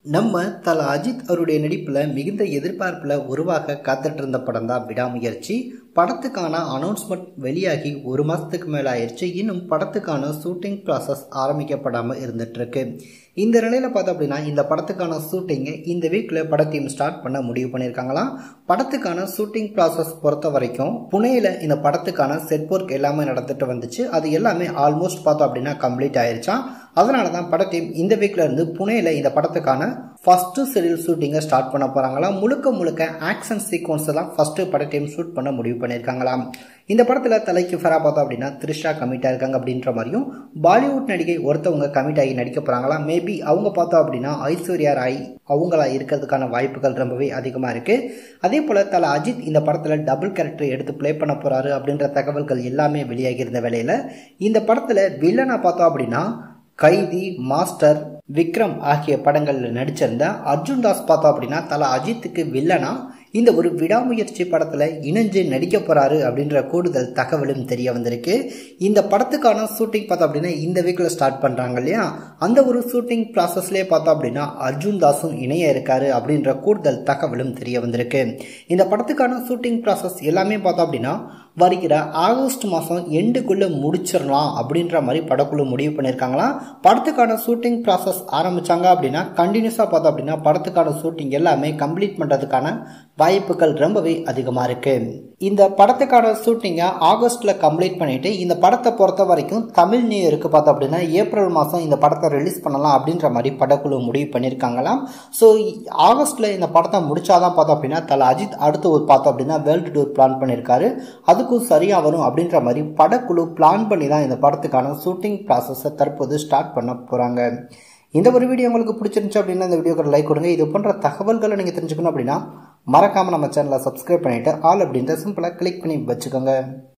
நம்ம தல அஜித் அவருடைய நடிப்பில் மிகுந்த எதிர்பார்ப்பில் உருவாக காத்துட்டு இருந்த படம் தான் விடாமுயற்சி படத்துக்கான அனௌன்ஸ்மெண்ட் வெளியாகி ஒரு மாதத்துக்கு மேலே ஆயிடுச்சு இன்னும் படத்துக்கான ஷூட்டிங் ப்ராசஸ் ஆரம்பிக்கப்படாமல் இருந்துட்டு இருக்கு இந்த நிலையில் பார்த்தோம் அப்படின்னா இந்த படத்துக்கான ஷூட்டிங்கை இந்த வீக்கில் படத்தையும் ஸ்டார்ட் பண்ண முடிவு பண்ணியிருக்காங்களாம் படத்துக்கான ஷூட்டிங் ப்ராசஸ் பொறுத்த வரைக்கும் புனேயில் இந்த படத்துக்கான செட் ஒர்க் எல்லாமே நடந்துட்டு வந்துச்சு அது எல்லாமே ஆல்மோஸ்ட் பார்த்தோம் அப்படின்னா கம்ப்ளீட் ஆயிருச்சான் அதனால தான் படத்தையும் இந்த வீக்ல இருந்து புனேல இந்த படத்துக்கான ஃபர்ஸ்ட் ஷெடியூல் ஷூட்டிங்கை ஸ்டார்ட் பண்ண போறாங்களாம் முழுக்க முழுக்க ஆக்ஷன் சீக்வன்ஸ் தான் ஃபர்ஸ்ட் படத்தையும் ஷூட் பண்ண முடிவு பண்ணியிருக்காங்களாம் இந்த படத்தில் தலைக்கு ஃபெரா பார்த்தோம் அப்படின்னா த்ரிஷா கமிட் ஆயிருக்காங்க அப்படின்ற மாதிரியும் பாலிவுட் நடிகை ஒருத்தவங்க கமிட் ஆகி நடிக்க போறாங்களாம் மேபி அவங்க பார்த்தோம் அப்படின்னா ஐஸ்வர்யா ராய் அவங்களா இருக்கிறதுக்கான வாய்ப்புகள் ரொம்பவே அதிகமாக இருக்கு அதே போல தல அஜித் இந்த படத்தில் டபுள் கேரக்டர் எடுத்து ப்ளே பண்ண போறாரு அப்படின்ற தகவல்கள் எல்லாமே வெளியாகி இருந்த வேலையில இந்த படத்தில் வில்லனை பார்த்தோம் அப்படின்னா கைதி மாஸ்டர் விக்ரம் ஆகிய படங்களில் நடிச்சிருந்த அர்ஜுன் தாஸ் பார்த்தோம் அப்படின்னா தல அஜித்துக்கு வில்லனா இந்த ஒரு விடாமுயற்சி படத்தில் இணைஞ்சு நடிக்க போறாரு அப்படின்ற கூடுதல் தகவலும் தெரிய வந்திருக்கு இந்த படத்துக்கான ஷூட்டிங் பார்த்தோம் அப்படின்னா இந்த வீக்கில் ஸ்டார்ட் பண்ணுறாங்க இல்லையா அந்த ஒரு ஷூட்டிங் ப்ராசஸ்லேயே பார்த்தோம் அப்படின்னா அர்ஜுன் தாஸும் இணைய இருக்காரு அப்படின்ற கூடுதல் தகவலும் தெரிய வந்திருக்கு இந்த படத்துக்கான ஷூட்டிங் ப்ராசஸ் எல்லாமே பார்த்தோம் அப்படின்னா வருகிற ஆகஸ்ட் மாதம் எண்டுக்குள்ளே முடிச்சிடலாம் அப்படின்ற மாதிரி படக்குழு முடிவு பண்ணியிருக்காங்களாம் படத்துக்கான ஷூட்டிங் ப்ராசஸ் ஆரம்பித்தாங்க அப்படின்னா கண்டினியூஸாக பார்த்தோம் அப்படின்னா படத்துக்கான ஷூட்டிங் எல்லாமே கம்ப்ளீட் பண்ணுறதுக்கான வாய்ப்புகள் ரொம்பவே அதிகமாக இருக்குது இந்த படத்துக்கான ஷூட்டிங்கை ஆகஸ்ட்டில் கம்ப்ளீட் பண்ணிவிட்டு இந்த படத்தை பொறுத்த வரைக்கும் தமிழ் நியூ இயருக்கு பார்த்தோம் அப்படின்னா ஏப்ரல் மாதம் இந்த படத்தை ரிலீஸ் பண்ணலாம் அப்படின்ற மாதிரி படக்குழு முடிவு பண்ணியிருக்காங்களாம் ஸோ ஆகஸ்ட்டில் இந்த படத்தை முடிச்சாதான் பார்த்தோம் அப்படின்னா தலை அஜித் அடுத்து ஒரு பார்த்தோம் அப்படின்னா வேர்ல்டு டூர் பிளான் பண்ணியிருக்காரு அதுக்கும் சரியாக வரும் அப்படின்ற மாதிரி படக்குழு பிளான் பண்ணி தான் இந்த படத்துக்கான ஷூட்டிங் ப்ராசஸை தற்போது ஸ்டார்ட் பண்ண போகிறாங்க இந்த ஒரு வீடியோ உங்களுக்கு பிடிச்சிருந்துச்சு அப்படின்னா இந்த வீடியோக்கு லைக் கொடுங்க இது போன்ற தகவல்களை நீங்கள் தெரிஞ்சுக்கணும் அப்படின்னா மறக்காமல் நம்ம சேனலை சப்ஸ்கிரைப் பண்ணிவிட்டு ஆல் அப்படின்ற சிம்பிளாக கிளிக் பண்ணி வச்சுக்கோங்க